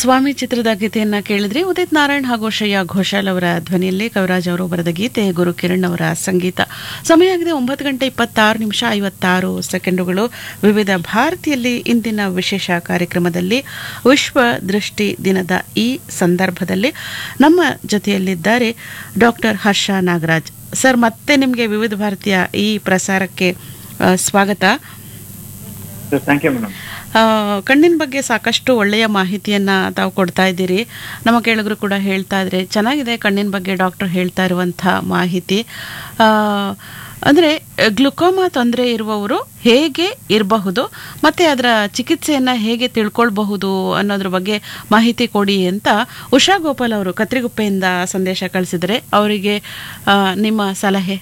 ಸ್ವಾಮಿ ಚಿತ್ರದ ಗೀತೆಯನ್ನ ಕೇಳಿದ್ರಿ ಉದಿತ್ ನಾರಾಯಣ್ ಹಾಗೂ ಶ್ರೇಯಾ ಘೋಷಾಲ್ ಅವರ ಧ್ವನಿಯಲ್ಲಿ ಕವಿರಾಜ್ ಅವರು ಬರೆದ ಗೀತೆ ಗುರು ಕಿರಣ್ ಅವರ ಸಂಗೀತ ಸಮಯ ಆಗಿದೆ ಒಂಬತ್ತು ಗಂಟೆ ಇಪ್ಪತ್ತಾರು ನಿಮಿಷ ಐವತ್ತಾರು ಸೆಕೆಂಡುಗಳು ವಿವಿಧ ಭಾರತಿಯಲ್ಲಿ ಇಂದಿನ ವಿಶೇಷ ಕಾರ್ಯಕ್ರಮದಲ್ಲಿ ವಿಶ್ವ ದೃಷ್ಟಿ ದಿನದ ಈ ಸಂದರ್ಭದಲ್ಲಿ ನಮ್ಮ ಜೊತೆಯಲ್ಲಿದ್ದಾರೆ ಡಾಕ್ಟರ್ ಹರ್ಷ ನಾಗರಾಜ್ ಸರ್ ಮತ್ತೆ ನಿಮಗೆ ವಿವಿಧ ಭಾರತೀಯ ಈ ಪ್ರಸಾರಕ್ಕೆ ಆ, ಸ್ವಾಗತ ಥ್ಯಾಂಕ್ ಯು ಮೇಡಮ್ ಆ, ಕಣ್ಣಿನ ಬಗ್ಗೆ ಸಾಕಷ್ಟು ಒಳ್ಳೆಯ ಮಾಹಿತಿಯನ್ನ ತಾವು ಕೊಡ್ತಾ ಇದ್ದೀರಿ ನಮ್ಮ ಕೇಳಿದ್ರು ಕೂಡ ಹೇಳ್ತಾ ಇದ್ರೆ ಚೆನ್ನಾಗಿದೆ ಕಣ್ಣಿನ ಬಗ್ಗೆ ಡಾಕ್ಟರ್ ಹೇಳ್ತಾ ಇರುವಂಥ ಮಾಹಿತಿ ಆ, ಅಂದ್ರೆ ಗ್ಲುಕೋಮಾ ತೊಂದರೆ ಇರುವವರು ಹೇಗೆ ಇರಬಹುದು ಮತ್ತೆ ಅದರ ಚಿಕಿತ್ಸೆಯನ್ನ ಹೇಗೆ ತಿಳ್ಕೊಳ್ಬಹುದು ಅನ್ನೋದ್ರ ಬಗ್ಗೆ ಮಾಹಿತಿ ಕೊಡಿ ಅಂತ ಉಷಾ ಗೋಪಾಲ್ ಅವರು ಕತ್ರಿಗುಪ್ಪೆಯಿಂದ ಸಂದೇಶ ಕಳಿಸಿದರೆ ಅವರಿಗೆ ಆ, ನಿಮ್ಮ ಸಲಹೆ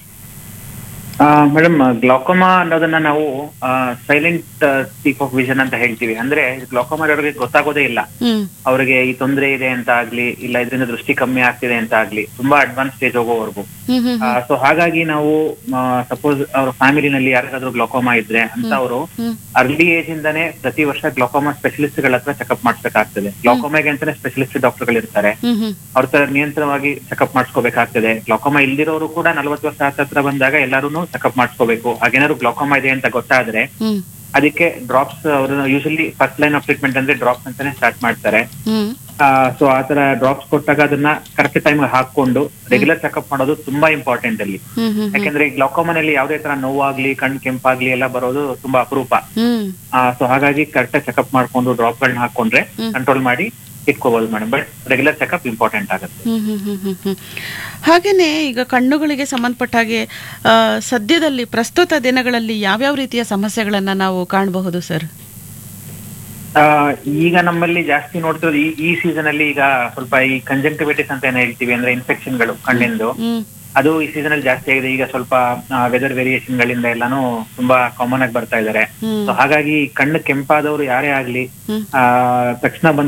ಮೇಡಮ್ ಗ್ಲಾಕೋಮಾ ಅನ್ನೋದನ್ನ ನಾವು ಸೈಲೆಂಟ್ ಸ್ಪೀಕ್ ಆಫ್ ವಿಷನ್ ಅಂತ ಹೇಳ್ತೀವಿ ಅಂದ್ರೆ ಗ್ಲಾಕೋಮಾ ಇರೋರಿಗೆ ಗೊತ್ತಾಗೋದೇ ಇಲ್ಲ ಹ್ಮ್ ಅವ್ರಿಗೆ ಈ ತೊಂದರೆ ಇದೆ ಅಂತ ಆಗ್ಲಿ ಇಲ್ಲ ಇದರಿಂದ ದೃಷ್ಟಿ ಕಮ್ಮಿ ಆಗ್ತಿದೆ ಅಂತ ಆಗ್ಲಿ ತುಂಬಾ ಅಡ್ವಾನ್ಸ್ ಸ್ಟೇಜ್ ಹೋಗೋವರೆಗೂ ಹ್ಮ್ ಹ್ಮ್ ಸೊ ಹಾಗಾಗಿ ನಾವು ಸಪೋಸ್ ಅವ್ರ ಫ್ಯಾಮಿಲಿನಲ್ಲಿ ಯಾರಿಗಾದ್ರೂ ಗ್ಲಾಕೋಮಾ ಇದ್ರೆ ಅಂತ ಅವರು ಹ್ಮ್ ಅರ್ಲಿ ಏಜ್ ಇಂದಾನೆ ಪ್ರತಿ ವರ್ಷ ಗ್ಲಾಕೋಮಾ ಸ್ಪೆಷಲಿಸ್ಟ್ ಗಳ ಹತ್ರ ಚೆಕಪ್ ಮಾಡಿಸ್ಬೇಕಾಗ್ತದೆ ಗ್ಲಾಕೋಮಾಗೆ ಅಂತಾನೆ ಸ್ಪೆಷಲಿಸ್ಟ್ ಡಾಕ್ಟರ್ಗಳು ಇರ್ತಾರೆ ಹ್ಮ್ ಹ್ಮ್ ಅವ್ರ ತರ ನಿಯಂತ್ರಣವಾಗಿ ಚೆಕಪ್ ಮಾಡಿಸ್ಕೋಬೇಕಾಗ್ತದೆ ಗ್ಲಾಕೋಮಾ ಇಲ್ದಿರೋರು ಕೂಡ ನಲವತ್ತು ವರ್ಷ ಹತ್ರ ಬಂದಾಗ ಎಲ್ಲರೂ ಚೆಕಪ್ ಮಾಡಿಸ್ಕೋಬೇಕು ಹಾಗೇನಾದ್ರು ಗ್ಲಾಕೋಮಾ ಇದೆ ಅಂತ ಗೊತ್ತಾದ್ರೆ ಹ್ಮ್ ಅದಕ್ಕೆ ಡ್ರಾಪ್ಸ್ ಅವರು usually first line of treatment ಅಂದ್ರೆ ಡ್ರಾಪ್ಸ್ ಅಂತಾನೆ ಸ್ಟಾರ್ಟ್ ಮಾಡ್ತಾರೆ ಹ್ಮ್ ಸೊ ಆ ತರ ಡ್ರಾಪ್ಸ್ ಕೊಟ್ಟಾಗ ಅದನ್ನ ಕರೆಕ್ಟ್ ಟೈಮ್ ಹಾಕೊಂಡು ರೆಗ್ಯುಲರ್ ಚೆಕಪ್ ಮಾಡೋದು ತುಂಬಾ ಇಂಪಾರ್ಟೆಂಟ್ ಅಲ್ಲಿ ಹ್ಮ್ ಹ್ಮ್ ಯಾಕಂದ್ರೆ ಈ ಗ್ಲಾಕೋಮಾನಲ್ಲಿ ಯಾವುದೇ ತರ ನೋವಾಗ್ಲಿ ಕಣ್ ಕೆಂಪಾಗ್ಲಿ ಎಲ್ಲ ಬರೋದು ತುಂಬಾ ಅಪರೂಪ ಹ್ಮ್ ಸೊ ಹಾಗಾಗಿ ಕರೆಕ್ಟ್ ಚೆಕಪ್ ಮಾಡ್ಕೊಂಡು ಡ್ರಾಪ್ ಗಳನ್ನ ಹಾಕೊಂಡ್ರೆ ಹ್ಮ್. ಕಂಟ್ರೋಲ್ ಮಾಡಿ ಇಟ್ಕೋಬಹುದು madam but regular checkup important ಆಗುತ್ತೆ ಹ್ಮ್ ಹ್ಮ್ ಹ್ಮ್ ಹ್ಮ್ ಹ್ಮ್. ಹಾಗೇನೆ ಈಗ ಕಣ್ಣುಗಳಿಗೆ ಸಂಬಂಧಪಟ್ಟ ಹಾಗೆ ಆ, ಸದ್ಯದಲ್ಲಿ ಪ್ರಸ್ತುತ ದಿನಗಳಲ್ಲಿ ಯಾವ್ಯಾವ ರೀತಿಯ ಸಮಸ್ಯೆಗಳನ್ನ ನಾವು ಕಾಣಬಹುದು ಸರ್ ಆ, ಈಗ ನಮ್ಮಲ್ಲಿ ಜಾಸ್ತಿ ನೋಡ್ತಿರೋದು ಈ ಈ ಸೀಸನ್ ಅಲ್ಲಿ ಈಗ ಸ್ವಲ್ಪ ಈ ಕಂಜಂಕ್ಟಿವಿಟಿಸ್ ಅಂತ ಏನ್ ಹೇಳ್ತೀವಿ ಅಂದ್ರೆ ಇನ್ಫೆಕ್ಷನ್ ಗಳು ಕಣ್ಣಿಂದು ಹ್ಮ್ ಅದು ಈ ಸೀಸನ್ ಅಲ್ಲಿ ಜಾಸ್ತಿ ಆಗಿದೆ ಈಗ ಸ್ವಲ್ಪ ವೆದರ್ ವೇರಿಯೇಷನ್ ಗಳಿಂದ ಎಲ್ಲಾನು ತುಂಬಾ ಕಾಮನ್ ಆಗಿ ಬರ್ತಾ ಇದಾರೆ ಹ್ಮ್ ಸೊ ಹಾಗಾಗಿ ಕಣ್ಣು ಕೆಂಪಾದವರು ಯಾರೇ ಆಗ್ಲಿ ಹ್ಮ್ ಆ ತಕ್ಷಣ ಬಂದು